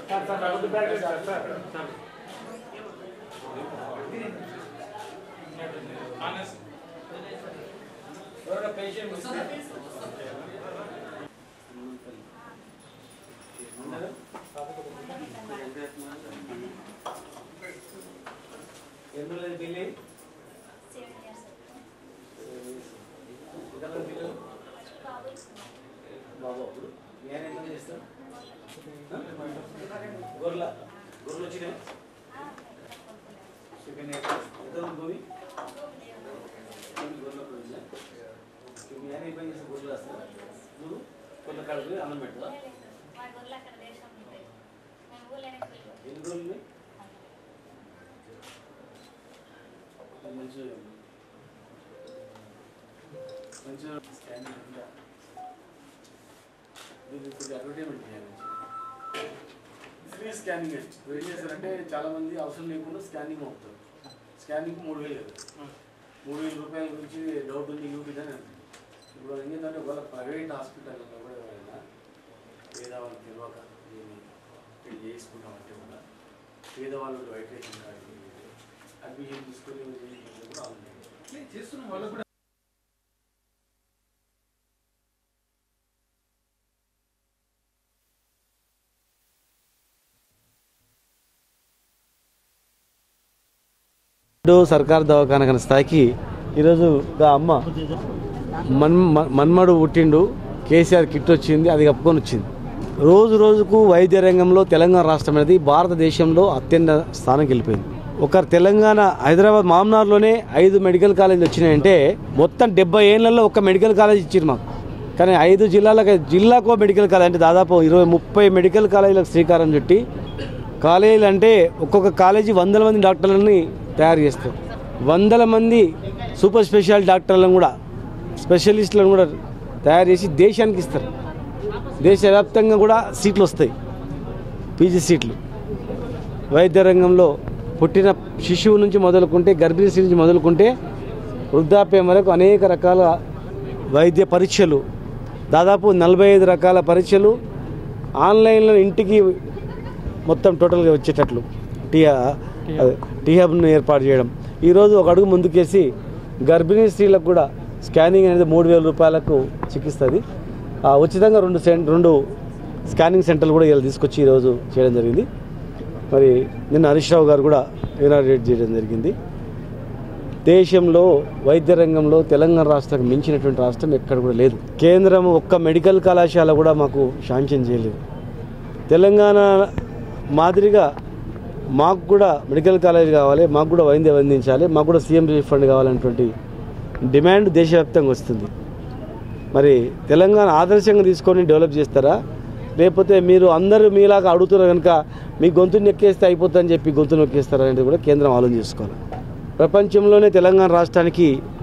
ఎందులో బిల్లి బాబు అప్పుడు నేను ఎంత చేస్తాను గొర్రెల గొర్రెలు వచ్చినాయి చికెన్ ఎంత భూమి గొర్రెలు కూడా వచ్చినాయి మీ ఆయన ఏ పని చేస్తే గొర్రెలు వస్తా నువ్వు గొర్రెల కాడికి పోయి అన్నం పెడతా ఎన్ని రోజులు ఉన్నాయి? మంచిగా మంచిగా స్కానింగ్ అంతా దీనికి కొద్దిగా అడ్వర్టైజ్మెంట్ చేయాలి ఫ్రీ స్కానింగ్ ఇప్పుడు ఏం చేస్తారంటే చాలా మంది అవసరం లేకుండా స్కానింగ్ అవుతారు స్కానింగ్ మూడు వేలు కదా మూడు వేల రూపాయల గురించి డౌట్ ఉంది యూపీ అని అంటుంది ఇప్పుడు ఏం చేద్దామంటే ఒకవేళ ప్రైవేట్ హాస్పిటల్లో కూడా ఎవరైనా పేదవాళ్ళు తెలియక దీన్ని ఇక్కడ చేసుకుంటామంటే కూడా పేదవాళ్ళు వైట్ రేషన్ కార్డు అడ్మిషన్ తీసుకొని చేయించుకుంటే కూడా ఆన్లైన్ చేస్తున్నాం వాళ్ళకు కూడా ఇప్పుడు సర్కార్ దవాఖాన కన్నా స్థాయికి ఈరోజు గా అమ్మ మన్ మ- మన్మడు పుట్టిండు కేసీఆర్ కిట్ వచ్చింది అది కప్పుకొని వచ్చింది రోజు రోజుకు వైద్య రంగంలో తెలంగాణ రాష్ట్రం అనేది భారతదేశంలో అత్యంత స్థానంకి వెళ్ళిపోయింది ఒక తెలంగాణ హైదరాబాద్ మామనార్లోనే ఐదు మెడికల్ కాలేజీలు వచ్చినాయంటే మొత్తం డెబ్బై ఏళ్లలో ఒక మెడికల్ కాలేజ్ ఇచ్చారు మాకు కానీ ఐదు జిల్లాలకు జిల్లాకో మెడికల్ కాలేజ్ అంటే దాదాపు ఇరవై ముప్పై మెడికల్ కాలేజీలకు శ్రీకారం చుట్టి కాలేజీలు అంటే ఒక్కొక్క కాలేజీ వందల మంది డాక్టర్లని తయారు చేస్తారు వందల మంది సూపర్ స్పెషాలిటీ డాక్టర్లను కూడా స్పెషలిస్టులను కూడా తయారు చేసి దేశానికి ఇస్తారు దేశవ్యాప్తంగా కూడా సీట్లు వస్తాయి పీజీ సీట్లు వైద్య రంగంలో పుట్టిన శిశువు నుంచి మొదలుకుంటే గర్భిణీ స్త్రీ నుంచి మొదలుకుంటే వృద్ధాప్యం వరకు అనేక రకాల వైద్య పరీక్షలు దాదాపు నలభై ఐదు రకాల పరీక్షలు ఆన్లైన్లో ఇంటికి మొత్తం టోటల్గా వచ్చేటట్లు టీ అదే, టీ హబ్ను ఏర్పాటు చేయడం ఈరోజు ఒక అడుగు ముందుకేసి గర్భిణీ స్త్రీలకు కూడా స్కానింగ్ అనేది మూడు వేల రూపాయలకు చికిత్సది ఆ, ఉచితంగా రెండు సెం రెండు స్కానింగ్ సెంటర్లు కూడా ఇలా తీసుకొచ్చి ఈరోజు చేయడం జరిగింది మరి నిన్న హరీష్ రావు గారు కూడా ఇనాగ్రేట్ చేయడం జరిగింది దేశంలో వైద్య రంగంలో తెలంగాణ రాష్ట్రానికి మించినటువంటి రాష్ట్రం ఎక్కడ కూడా లేదు కేంద్రం ఒక్క మెడికల్ కళాశాల కూడా మాకు శాంక్షన్ చేయలేదు తెలంగాణ మాదిరిగా మాకు కూడా మెడికల్ కాలేజ్ కావాలి మాకు కూడా వైద్యం అందించాలి మాకు కూడా సీఎం రిలీఫ్ ఫండ్ కావాలనేటువంటి డిమాండ్ దేశవ్యాప్తంగా వస్తుంది మరి తెలంగాణ ఆదర్శంగా తీసుకొని డెవలప్ చేస్తారా లేకపోతే మీరు అందరూ మీలాగా అడుగుతున్నారు కనుక మీ గొంతు నొక్కేస్తే అయిపోతుందని చెప్పి గొంతు నొక్కేస్తారా అనేది కూడా కేంద్రం ఆలోచన చేసుకోవాలి ప్రపంచంలోనే తెలంగాణ రాష్ట్రానికి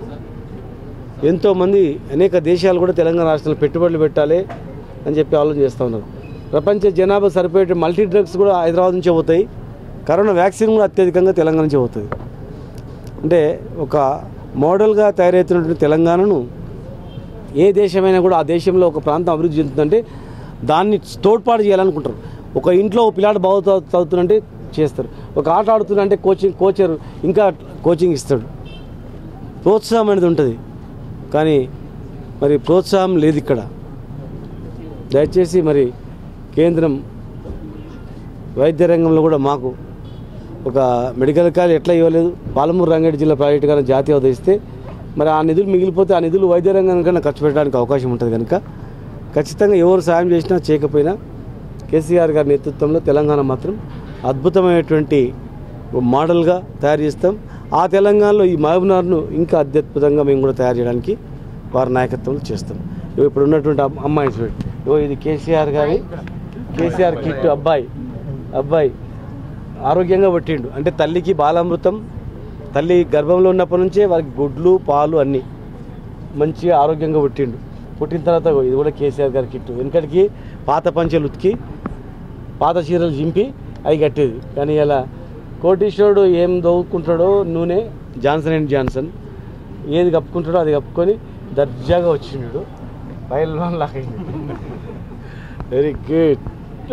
ఎంతోమంది అనేక దేశాలు కూడా తెలంగాణ రాష్ట్రంలో పెట్టుబడులు పెట్టాలి అని చెప్పి ఆలోచన చేస్తూ ఉన్నారు ప్రపంచ జనాభా సరిపోయే మల్టీ డ్రగ్స్ కూడా హైదరాబాద్ నుంచే పోతాయి కరోనా వ్యాక్సిన్ కూడా అత్యధికంగా తెలంగాణ నుంచే పోతుంది అంటే ఒక మోడల్గా తయారవుతున్నటువంటి తెలంగాణను ఏ దేశమైనా కూడా ఆ దేశంలో ఒక ప్రాంతం అభివృద్ధి చెందుతుందంటే దాన్ని తోడ్పాటు చేయాలనుకుంటారు ఒక ఇంట్లో ఒక పిల్లాడు బాగు చదువు- చదువుతుందంటే చేస్తారు ఒక ఆట ఆడుతుందంటే కోచింగ్ కోచర్ ఇంకా కోచింగ్ ఇస్తాడు ప్రోత్సాహం అనేది ఉంటుంది కానీ మరి ప్రోత్సాహం లేదు ఇక్కడ దయచేసి మరి కేంద్రం వైద్య రంగంలో కూడా మాకు ఒక మెడికల్ కాలేజ్ ఎట్లా ఇవ్వలేదు పాలమూరు రంగారెడ్డి జిల్లా ప్రైవేట్ కానీ జాతీయ హోదా ఇస్తే మరి ఆ నిధులు మిగిలిపోతే ఆ నిధులు వైద్య రంగానికన్నా ఖర్చు పెట్టడానికి అవకాశం ఉంటుంది కనుక ఖచ్చితంగా ఎవరు సాయం చేసినా చేయకపోయినా కేసీఆర్ గారి నేతృత్వంలో తెలంగాణ మాత్రం అద్భుతమైనటువంటి ఓ మోడల్గా తయారు చేస్తాం ఆ తెలంగాణలో ఈ మహబూబ్నగర్ను ఇంకా అత్యద్భుతంగా మేము కూడా తయారు చేయడానికి వారి నాయకత్వంలో చేస్తాం ఇగో ఇప్పుడు ఉన్నటువంటి అమ్- అమ్మాయి చూడండి ఇగో ఇది కేసీఆర్ గారి కేసీఆర్ కిట్ అబ్బాయి అబ్బాయి ఆరోగ్యంగా పుట్టిండు అంటే తల్లికి బాలామృతం తల్లి గర్భంలో ఉన్నప్పటి నుంచే వారికి గుడ్లు పాలు అన్నీ మంచిగా ఆరోగ్యంగా పుట్టిండు పుట్టిన తర్వాత ఇగో ఇది కూడా కేసీఆర్ గారి కిట్టు వెనకటికి పాత పంచెలు ఉతికి పాత చీరలు చింపి అవి కట్టేది కానీ ఇలా కోటీశ్వరుడు ఏం దవ్వుకుంటాడో నూనె జాన్సన్ అండ్ జాన్సన్ ఏది కప్పుకుంటాడో అది కప్పుకొని దర్జాగా వచ్చిండు పైల్వాన్ లాగా వెరీ గుడ్